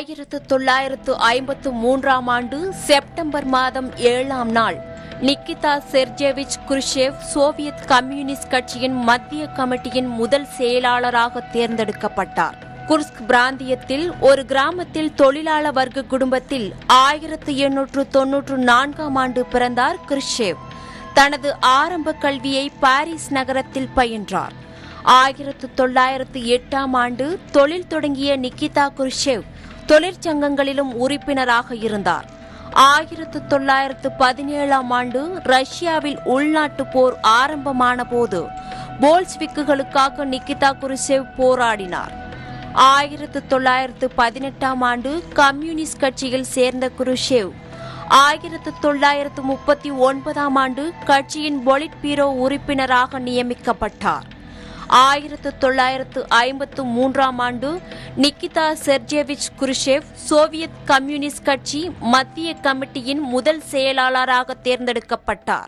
ஆயிரத்து தொள்ளாயிரத்து ஐம்பத்து மூன்றாம் ஆண்டு செப்டம்பர் மாதம் ஏழாம் நாள் Nikita Sergeyevich Khrushchev Soviet communist கட்சியின் மத்திய கமிட்டியின் முதல் செயலாளராக தேர்ந்தெடுக்கப்பட்டார் குர்ஸ்க் பிராந்தியத்தில் ஒரு கிராமத்தில் தொழிலாள வர்க்க குடும்பத்தில் ஆயிரத்து எண்ணூற்று தொன்னூற்று நான்காம் ஆண்டு பிறந்தார் குருஷேவ் தனது ஆரம்ப கல்வியை பாரிஸ் நகரத்தில் பயின்றார் ஆயிரத்து தொள்ளாயிரத்து எட்டாம் ஆண்டு தொழில் தொடங்கிய நிக்கிதா குருஷேவ் தொழிற்சங்கங்களிலும் உறுப்பினராக இருந்தார் ஆயிரத்து தொள்ளாயிரத்து பதினேழாம் ஆண்டு ரஷ்யாவில் உள்நாட்டு போர் ஆரம்பமான போது போல்ஸ்விக்குகளுக்காக நிக்கிதா குருஷேவ் போராடினார் ஆயிரத்து தொள்ளாயிரத்து பதினெட்டாம் ஆண்டு கம்யூனிஸ்ட் கட்சியில் சேர்ந்த குருஷேவ் ஆயிரத்து தொள்ளாயிரத்து முப்பத்தி ஒன்பதாம் ஆண்டு கட்சியின் பொலிட் பீரோ உறுப்பினராக நியமிக்கப்பட்டார் ஆயிரத்து தொள்ளாயிரத்து ஐம்பத்து மூன்றாம் ஆண்டு Nikita Sergeyevich Khrushchev Soviet communist கட்சி மத்திய கமிட்டியின் முதல் செயலாளராக தேர்ந்தெடுக்கப்பட்டார்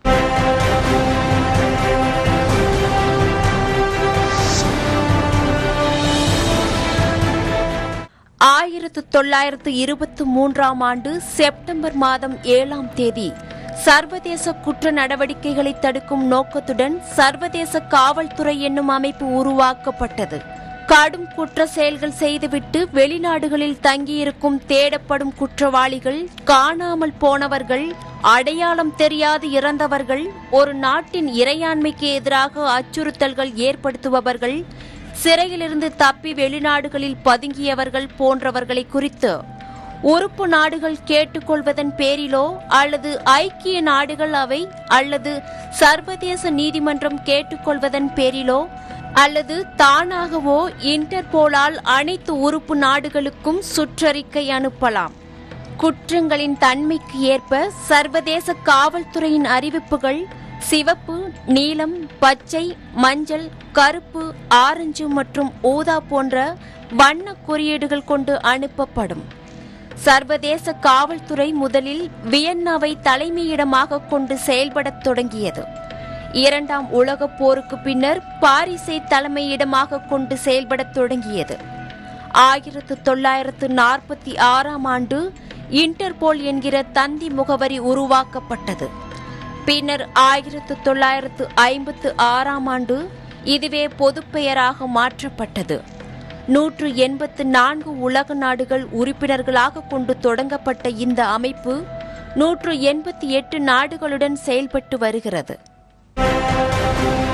ஆயிரத்து தொள்ளாயிரத்து இருபத்தி மூன்றாம் ஆண்டு செப்டம்பர் மாதம் ஏழாம் தேதி சர்வதேச குற்ற நடவடிக்கைகளை தடுக்கும் நோக்கத்துடன் சர்வதேச காவல்துறை என்னும் அமைப்பு உருவாக்கப்பட்டது கடும் குற்ற செயல்கள் செய்துவிட்டு வெளிநாடுகளில் தங்கியிருக்கும் தேடப்படும் குற்றவாளிகள் காணாமல் போனவர்கள் அடையாளம் தெரியாது இறந்தவர்கள் ஒரு நாட்டின் இறையாண்மைக்கு எதிராக அச்சுறுத்தல்கள் ஏற்படுத்துபவர்கள் சிறையிலிருந்து தப்பி வெளிநாடுகளில் பதுங்கியவர்கள் போன்றவர்களை குறித்து உறுப்பு நாடுகள் கேட்டுக்கொள்வதன் பேரிலோ அல்லது ஐக்கிய நாடுகள் அவை அல்லது சர்வதேச நீதிமன்றம் கேட்டுக்கொள்வதன் பேரிலோ அல்லது தானாகவோ இன்டர்போலால் அனைத்து உறுப்பு நாடுகளுக்கும் சுற்றறிக்கை அனுப்பலாம் குற்றங்களின் தன்மைக்கு ஏற்ப சர்வதேச காவல்துறையின் அறிவிப்புகள் சிவப்பு நீலம் பச்சை மஞ்சள் கருப்பு ஆரஞ்சு மற்றும் ஊதா போன்ற வண்ண குறியீடுகள் கொண்டு அனுப்பப்படும் சர்வதேச காவல்துறை முதலில் வியன்னாவை தலைமையிடமாக கொண்டு செயல்படத் தொடங்கியது இரண்டாம் உலகப் போருக்கு பின்னர் பாரிஸை தலைமையிடமாக கொண்டு செயல்படத் தொடங்கியது ஆயிரத்து தொள்ளாயிரத்து நாற்பத்தி ஆறாம் ஆண்டு இன்டர்போல் என்கிற தந்தி முகவரி உருவாக்கப்பட்டது பின்னர் ஆயிரத்து தொள்ளாயிரத்து ஐம்பத்து ஆறாம் ஆண்டு இதுவே பொதுப்பெயராக மாற்றப்பட்டது நூற்று எண்பத்து நான்கு உலக நாடுகள் உறுப்பினர்களாக கொண்டு தொடங்கப்பட்ட இந்த அமைப்பு நூற்று எண்பத்தி எட்டு நாடுகளுடன் செயல்பட்டு வருகிறது